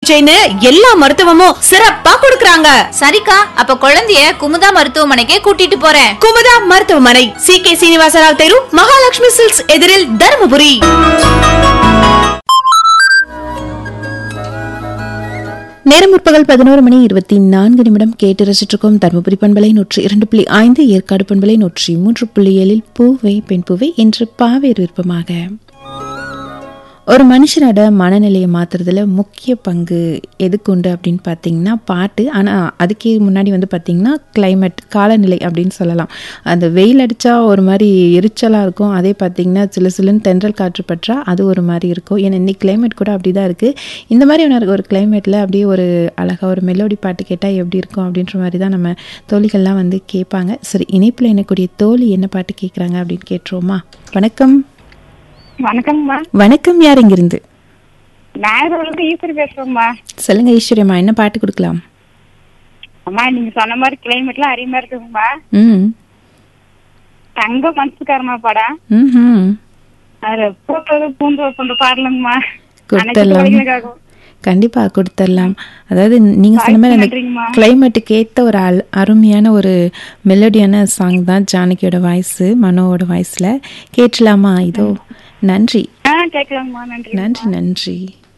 சிகிச்சைன்னு எல்லா மருத்துவமும் சிறப்பா கொடுக்கறாங்க சரிக்கா அப்ப குழந்தைய குமுதா மருத்துவமனைக்கே கூட்டிட்டு போறேன் குமுதா மருத்துவமனை சி கே சீனிவாசராவ் தெரு மகாலட்சுமி சில்க்ஸ் எதிரில் தருமபுரி நேரம் முற்பகல் பதினோரு மணி இருபத்தி நான்கு நிமிடம் கேட்டு ரசிச்சிருக்கோம் தருமபுரி பண்பலை நூற்றி இரண்டு புள்ளி ஐந்து ஏற்காடு பண்பலை நூற்றி மூன்று புள்ளி ஏழில் பூவை பெண் பூவை என்று பாவேர் விருப்பமாக ஒரு மனுஷனோட மனநிலையை மாற்றுறதுல முக்கிய பங்கு எதுக்கு உண்டு அப்படின்னு பார்த்தீங்கன்னா பாட்டு ஆனால் அதுக்கே முன்னாடி வந்து பார்த்தீங்கன்னா climate காலநிலை அப்படின்னு சொல்லலாம் அந்த வெயில் அடித்தா ஒரு மாதிரி எரிச்சலாக இருக்கும் அதே பார்த்தீங்கன்னா சில சிலுன்னு தென்றல் காற்று பற்றா அது ஒரு மாதிரி இருக்கும் ஏன்னா இன்னைக்கு climate கூட அப்படி தான் இருக்குது இந்த மாதிரி ஒரு கிளைமேட்டில் அப்படியே ஒரு அழகாக ஒரு மெலோடி பாட்டு கேட்டால் எப்படி இருக்கும் அப்படின்ற மாதிரி தான் நம்ம தோழிகள்லாம் வந்து கேட்பாங்க சரி இணைப்பில் என்னக்கூடிய தோழி என்ன பாட்டு கேட்குறாங்க அப்படின்னு கேட்டுருவோமா வணக்கம் வணக்கம்மா வணக்கம் யார் இங்கிருந்து நாகர்கோவிலுக்கு ஈஸ்வரி பேசுறோம்மா சொல்லுங்க ஐஸ்வர்யம்மா என்ன பாட்டு கொடுக்கலாம் அம்மா நீங்க சொன்ன மாதிரி கிளைமேட்லாம் அருமையா இருக்குங்கம்மா ம் தங்க மனசுக்காரமா படம் ம் அதுல பூத்தது பூந்து கொண்டு பாடலங்கம்மா கொடுத்துடலாம் கண்டிப்பா கொடுத்துடலாம் அதாவது நீங்க சொன்ன மாதிரி அந்த நன்றிங்கம்மா. கிளைமேட்டுக்கு ஏத்த ஒரு அல் அருமையான ஒரு மெலோடியான சாங் தான் ஜானகியோட வாய்ஸ் மனோவோட வாய்ஸ்ல கேட்டலாமா இதோ நன்றி ஆ கேட்கலாங்கம்மா நன்றி நன்றி நன்றி